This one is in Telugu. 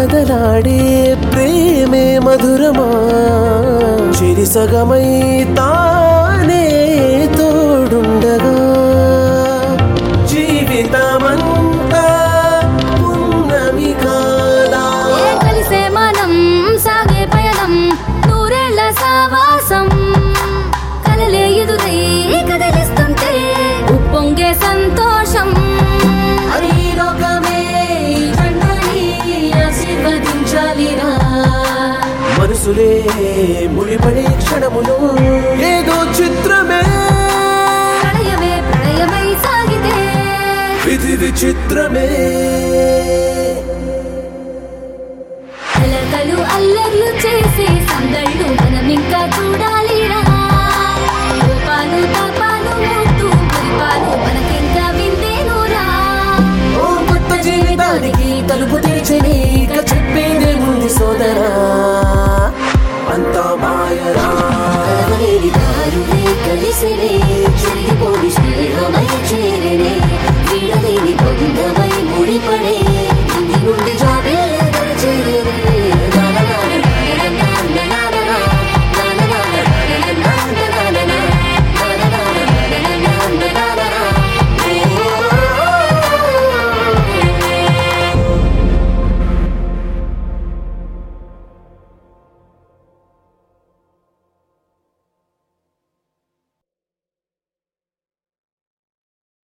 కదలాడే ప్రేమే మధురమా చిరిసగమై తానే తోడుండగా జీవితమంతా పున్నమి కాదా ఏ కలిసే మనం సాగే పయనం నూరేళ్ల సావాసం కలలే ఎదురై కదిలిస్తుంటే ఉప్పొంగే సంతోషం అది ఈ లోకమే ఈ జంటని ఆశీర్వదించాలిరా మనసులే ముడిపడే క్షణములు ఏదో చిత్రమే ప్రళయమే ప్రళయమై సాగితే విధి విచిత్రమే అలకలు అల్లర్లు చేసే సందళ్ళు మనం ఇంకా చూడాలి